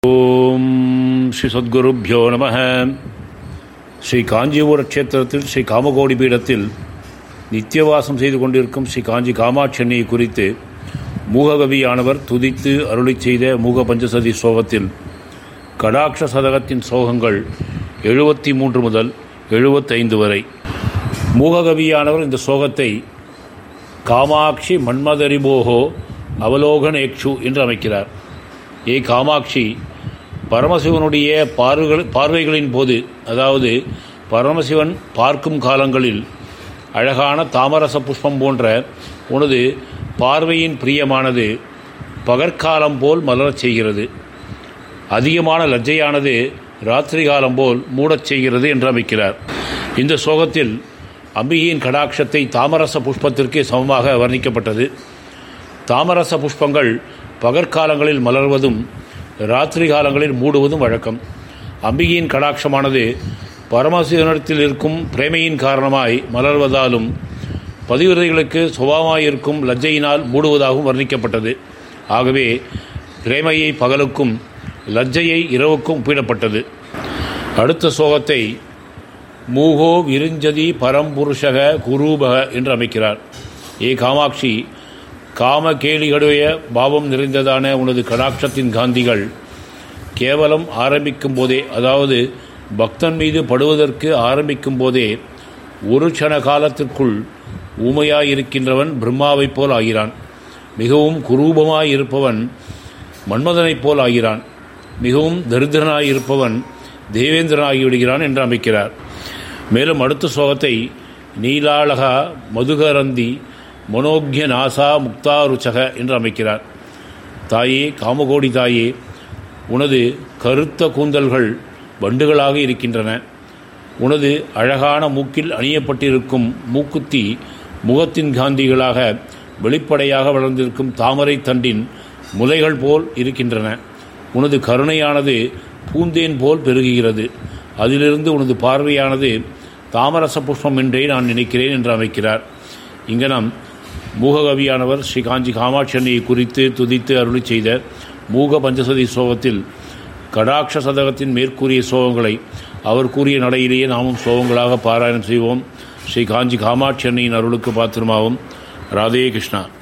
ஓம் ஸ்ரீ சத்குருப்யோ நம ஸ்ரீ காஞ்சிபுர க்ஷேத்திரத்தில் ஸ்ரீ காமகோடி பீடத்தில் நித்தியவாசம் செய்து கொண்டிருக்கும் ஸ்ரீ காஞ்சி காமாட்சென்னையை குறித்து மூககவியானவர் துதித்து அருளிச் செய்த மூக பஞ்சசதி ஸ்லோகத்தில் கடாட்ச சதகத்தின் ஸ்லோகங்கள் எழுபத்தி மூன்று முதல் எழுபத்தைந்து வரை மூககவியானவர் இந்த ஸ்லோகத்தை காமாட்சி மன்மதரிபோகோ அவலோகனேக்ஷு என்று அமைக்கிறார் ஏ காமாட்சி பரமசிவனுடைய பார்வைகள் பார்வைகளின் போது அதாவது பரமசிவன் பார்க்கும் காலங்களில் அழகான தாமரச புஷ்பம் போன்ற உனது பார்வையின் பிரியமானது பகற்காலம் போல் மலரச் செய்கிறது அதிகமான லஜ்ஜையானது ராத்திரி காலம் போல் மூடச் செய்கிறது என்று அமைக்கிறார் இந்த சோகத்தில் அம்பிகையின் கடாட்சத்தை தாமரச புஷ்பத்திற்கு சமமாக வர்ணிக்கப்பட்டது தாமரச புஷ்பங்கள் பகற்காலங்களில் மலர்வதும் ராத்திரி காலங்களில் மூடுவதும் வழக்கம் அம்பிகையின் கடாட்சமானது பரமசிவனிடத்தில் இருக்கும் பிரேமையின் காரணமாய் மலர்வதாலும் பதிவிரதைகளுக்கு சுபாவமாயிருக்கும் லஜ்ஜையினால் மூடுவதாகவும் வர்ணிக்கப்பட்டது ஆகவே பிரேமையை பகலுக்கும் லஜ்ஜையை இரவுக்கும் ஒப்பிடப்பட்டது அடுத்த சோகத்தை மூகோ விருஞ்சதி பரம்புருஷக குரூபக என்று அமைக்கிறார் ஏ காமாட்சி காம கேலிகளுடைய பாவம் நிறைந்ததான உனது கடாட்சத்தின் காந்திகள் கேவலம் ஆரம்பிக்கும் போதே அதாவது பக்தன் மீது படுவதற்கு ஆரம்பிக்கும் போதே ஒரு க்ஷண காலத்திற்குள் ஊமையாயிருக்கின்றவன் பிரம்மாவைப் போல் ஆகிறான் மிகவும் குரூபமாயிருப்பவன் மன்மதனைப் போல் ஆகிறான் மிகவும் தரித்திரனாயிருப்பவன் தேவேந்திரனாகி விடுகிறான் என்று அமைக்கிறார் மேலும் அடுத்த ஸ்லோகத்தை நீலாளகா மதுகரந்தி மனோக்ய நாசா முக்தாருச்சக என்று அமைக்கிறார் தாயே காமகோடி தாயே உனது கருத்த கூந்தல்கள் வண்டுகளாக இருக்கின்றன உனது அழகான மூக்கில் அணியப்பட்டிருக்கும் மூக்குத்தி முகத்தின் காந்திகளாக வெளிப்படையாக வளர்ந்திருக்கும் தாமரை தண்டின் முலைகள் போல் இருக்கின்றன உனது கருணையானது பூந்தேன் போல் பெருகுகிறது அதிலிருந்து உனது பார்வையானது தாமரச புஷ்பம் என்றே நான் நினைக்கிறேன் என்று அமைக்கிறார் இங்கனம் மூககவியானவர் ஸ்ரீ காஞ்சி காமாட்சன்னையை குறித்து துதித்து அருளி செய்த மூக பஞ்சசதி சோகத்தில் கடாட்ச சதகத்தின் மேற்கூறிய சோகங்களை அவர் கூறிய நடையிலேயே நாமும் சோகங்களாக பாராயணம் செய்வோம் ஸ்ரீ காஞ்சி காமாட்சி அன்னையின் அருளுக்கு பாத்திரமாவும் ராதே கிருஷ்ணா